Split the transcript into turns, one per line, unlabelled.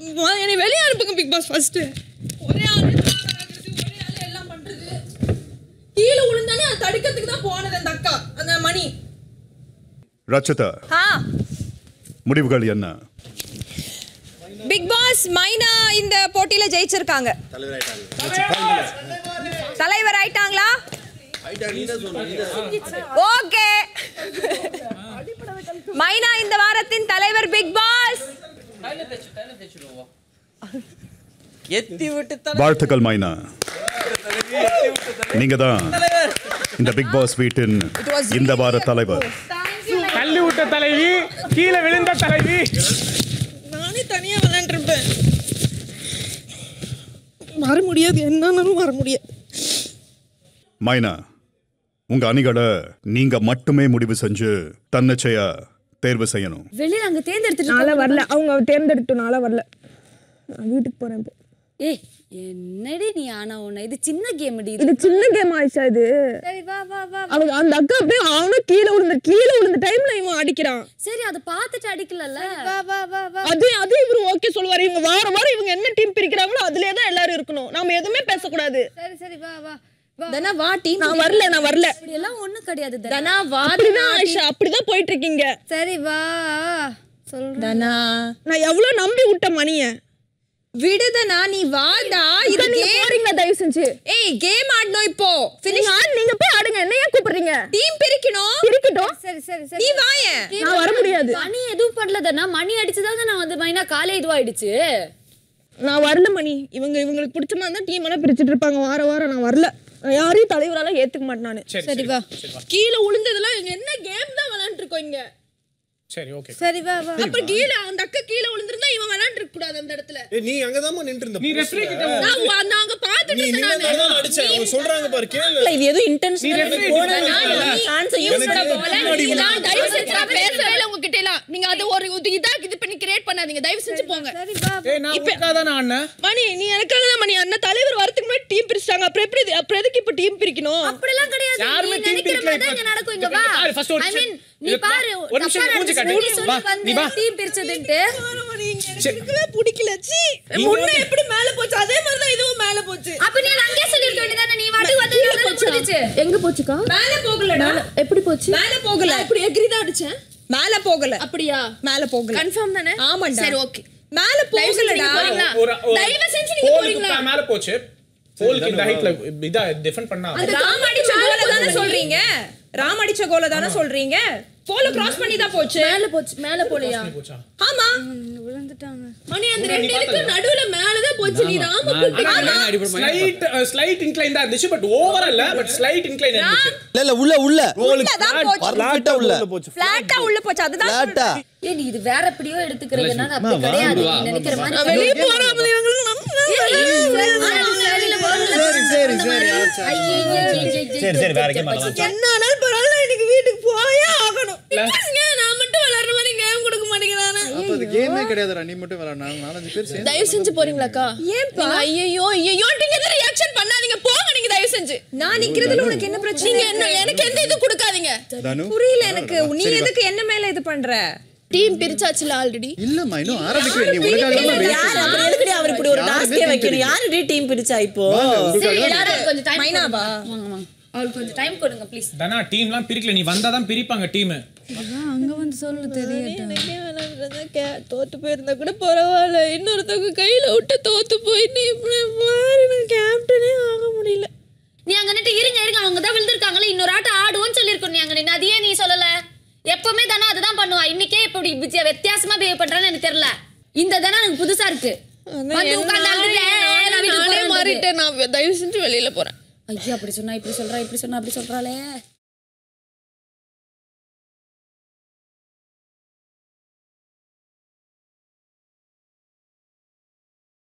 ம- என்னை வெளியே அனுப்புங்க பிக் பாஸ் ஃபர்ஸ்ட் ஒரே ஆளு தாளம் ஆடுறது, ஒரே ஆளு எல்லாம் பண்றது கீழே விழுந்தானே அதை தடுக்கிறதுக்கு தான் போனது அந்த அக்கா அந்த மணி
ரச்சிதா
ஆ
முடிவுகள் என்ன
பிக் பாஸ் மைனா இந்த போட்டியில ஜெயிச்சிருக்காங்க தலைவர் ஆயிட்டாங்களா ஓகே மைனா இந்த வாரத்தின் தலைவர் பிக் பாஸ்
எத்தி விட்டு
வாழ்த்துக்கள் மைனா நீங்க தான் இந்த பிக் பாஸ் வீட்டின் இந்த வார தலைவர்
தள்ளி விட்ட தலைவி கீழே விழுந்த தலைவி
நானே தனியா விளையாண்டுருப்பேன் வர முடியாது என்னன்னாலும் வர முடியாது
மைனா உங்க அணிகளை நீங்க மட்டுமே முடிவு செஞ்சு தன்னிச்சையா தேர்வு செய்யணும்
வெளியில அங்க தேர்ந்தெடுத்துட்டு
நாளை வரல அவங்க தேர்ந்தெடுத்து நாளை வரல நான் வீட்டுக்கு போறேன் இப்போ
ஏய் என்னடி நீ ஆனா உன்ன இது சின்ன கேம் இது
இது சின்ன கேம் ஆயிடுச்சா இது
சரி வா வா வா
அவங்க அந்த அக்கா அப்படியே அவனும் கீழே விழுந்த கீழே விழுந்த டைம்ல இவன் அடிக்கிறான்
சரி அதை பார்த்துட்டு அடிக்கலல்ல வா வா வா வா
அது அது இவரு ஓகே சொல்லுவாரு இவங்க வார வாரம் இவங்க என்ன டீம் பிரிக்கிறாங்களோ அதுலயே தான் எல்லாரும் இருக்கணும் நாம எதுவுமே பேசக்கூடாது
சரி சரி வா வா வா
தனா வா டீம் நான் வரல நான் வரல
இப்படி எல்லாம் ஒண்ணும் கிடையாது தனா.
தனா வா அப்படிதான் ஆயிஷா அப்படிதான் போயிட்டு இருக்கீங்க
சரி வா சொல்றேன்
தனா
நான் எவ்வளவு நம்பி விட்ட மணிய
விடுதனா நீ வாடா இது
நீங்க
game-
போறீங்க தயவு செஞ்சு
ஏய் கேம் ஆடணும் இப்போ
நீங்க ஆடு, நீங்க போய் ஆடுங்க என்ன ஏன் கூப்பிடுறீங்க
டீம் பிரிக்கணும்
இருக்கட்டும்
சரி சரி
நீ
சரி
வாயேன்
நான் வர முடியாது
மணி எதுவும் பண்ணல தானே மணி அடிச்சுதாங்க நான் வந்து மைனா காலே இதுவாயிடுச்சு
நான் வரல மணி இவங்க இவங்களுக்கு பிடிச்ச மாதிரி தான் டீம் எல்லாம் பிரிச்சுட்டு இருப்பாங்க வார வாரம் நான் வரல நான் யாரையும் தலைவரால ஏத்துக்க மாட்டேன் நானு
சரி
சரி வா
கீழே விழுந்ததெல்லாம் இங்க என்ன கேம் தான் விளையாண்டு இருக்கோம் இங்க
சரி ஓகே
சரி வா வா
அப்புறம் கீழே அந்த அக்கா கீழே விழுந்திருந்தா இவன் விளையாண்டு இருக்க கூடாது அந்த இடத்துல
ஏய், நீ அங்கதாம்மா நின்று இருந்த
நீ ரெஃப்ரி கிட்ட
நான் வா- நாங்க பாத்துட்டு
நீ
இருந்தேன்
நின்னு
நானு.
அதான் அடிச்ச அவங்க சொல்றாங்க பாரு கேளு
இது எதுவும்
நீ
இன்டென்ஷனல்
ரெஃப்ரி
நான் தயவு செஞ்சு நான் பேசவே இல்லை உங்ககிட்ட எல்லாம் நீங்க அது ஒரு இது இதா இது பண்ணி கிரியேட் பண்ணாதீங்க தயவு செஞ்சு போங்க
சரி வா
ஏய் நான் உனக்காக தானே அண்ணன்
மணி நீ எனக்காக தான் மணி அண்ணன் தலைவர் வரதுக்கு முன்னாடி டீம் பிரிச்சாங்க அப்புறம் எப்படி இது- அப்புறம் எதுக்கு இப்ப டீம் பிரிக்கணும்
அப்படிலாம் கிடையாது
யாருமே
நீ
team
நினைக்கிற
பிரிக்கல
மாதிரி தான் இங்க
இப்ப.
நடக்கும் இங்க
இப்ப
வா
பாரு, first ஒரு
ஐ மீன் நீ
இது
பாரு
ஒரு நிமிஷம்
தப்பா
மூஞ்சி
நடந்துச்சுன்னு
காட்டு.
நீ சொல்லி
வா, நீ வா.
வந்து டீம் பிரிச்சதுன்ட்டு
இருக்கவே பிடிக்கல சி முன்ன எப்படி மேல போச்சு அதே மாதிரி தான் இதுவும் மேல போச்சு
அப்ப நீ அங்கேயே சொல்லிருக்க வேண்டியதானே நீ வாட்டுக்கு வந்து முடிஞ்சிச்சு எங்க போச்சுக்கா
மேல போகலடா
எப்படி போச்சு
மேல போகல
அப்படி எகிரி தான் அடிச்சேன்
மேல போகல
அப்படியா
மேல போகல
கன்ஃபார்ம் தானே
ஆமாண்டா
சரி ஓகே
மேல போகலடா
போறீங்களா?
ஒரு ஒரு
தயவு செஞ்சு நீங்க
போலுக்கு
போறீங்களா?
மேல போச்சு போலுக்கு இந்த ஹைட்ல இதா டிஃபெண்ட் பண்ணா
ராம் அடிச்ச கோல தானே சொல்றீங்க ராம் அடிச்ச கோல தானே சொல்றீங்க போல கிராஸ் பண்ணி தான் போச்சு
மேல போச்சு மேல போலையா
போச்சா
ஆமா
விழுந்துட்டாங்க
மணி அந்த ரெண்டு இருக்கு நடுவுல மேல தான் போச்சு நீ ராம
ஸ்லைட் ஸ்லைட் இன்க்ளைன் தான் இருந்துச்சு பட் ஓவரா இல்ல பட் ஸ்லைட் இன்க்ளைன் இருந்துச்சு
இல்ல இல்ல உள்ள உள்ள
உள்ளதான் போச்சு
பர்ஃபெக்ட்டா உள்ள
பிளாட்டா உள்ள போச்சு அதுதான்
லாட்டா
ஏய் நீ இது வேற எப்படியோ எடுத்துக்கிறதுனால அப்படி கிடையாது நீ நினைக்கிற மாதிரி
வெளிய போறாம இவங்களுக்கு
சரி சரி சரி
சரி சரி வேற கேம்
என்ன ஆனாலும் பரவாயில்ல எனக்கு வீட்டுக்கு போயே ஆகணும் ஏங்க, நான் மட்டும் விளையாடுற மாதிரி கேம் கொடுக்க மாட்டேங்கிறானே
அப்ப அது கேமே கிடையாதுடா நீ மட்டும் விளையாடு நாலஞ்சு பேர் சேர்ந்து
தயவு செஞ்சு போறீங்களாக்கா ஏன்பா ஐயோ ஐயோ நீங்க எதுவும் ரியாக்ஷன் பண்ணாதீங்க போங்க நீங்க தயவு செஞ்சு
நான் நிக்கிறதுல உனக்கு என்ன பிரச்சனை
நீங்க என்ன எனக்கு எந்த இது கொடுக்காதீங்க
தனு
புரியல எனக்கு நீ எதுக்கு என்ன மேல இது பண்ற
டீம் பிரிச்சாச்சுல ஆல்ரெடி
இல்லம்மா இன்னும் ஆரம்பிக்கல நீ உனக்காக தான்
யார் அப்புறம் எதுக்குடி அவர் இப்படி ஒரு டாஸ்கே வைக்கணும் யாரு டீம் பிரிச்சா இப்போ
சரி எல்லாரும் கொஞ்சம் டைம்
மைனாவா?
வாங்க வாங்க அவளுக்கு கொஞ்சம் டைம் கொடுங்க ப்ளீஸ்
தானா டீம்லாம் பிரிக்கல நீ வந்தா தான் பிரிப்பாங்க டீம்
அங்க வந்து சொல்லு தெரியட்டும்
எனக்கே விளையாடுறதா கே தோத்து போயிருந்தா கூட பரவாயில்ல இன்னொருத்தவங்க கையில விட்டு தோத்து போயிட்டு இப்படி பாரு நான் கேப்டனே ஆக முடியல
நீ அங்க நின்று இருங்க இருங்க அவங்க தான் விழுந்திருக்காங்களே இன்னொரு ஆட்டம் ஆடுவோம்னு சொல்லிருக்கோம் நீ அங்க நின்று அதையே நீ சொல்லல எப்பவுமே தானே அதுதான் பண்ணுவா இன்னைக்கே இப்படி வித்தியா- வித்தியாசமா பிஹேவ் பண்றான்னு எனக்கு தெரியல இந்த தானே எனக்கு புதுசா இருக்கு வந்து உட்கார்ந்து அழுதுட்டு, "ஏய், நான் வீட்டுக்கு
நானே
போறேன்றது."
மாறிட்டேன் நான் தயவு செஞ்சு வெளியில போறேன்
ஐயா அப்படி சொன்னா இப்படி சொல்றா இப்படி சொன்னா அப்படி சொல்றாளே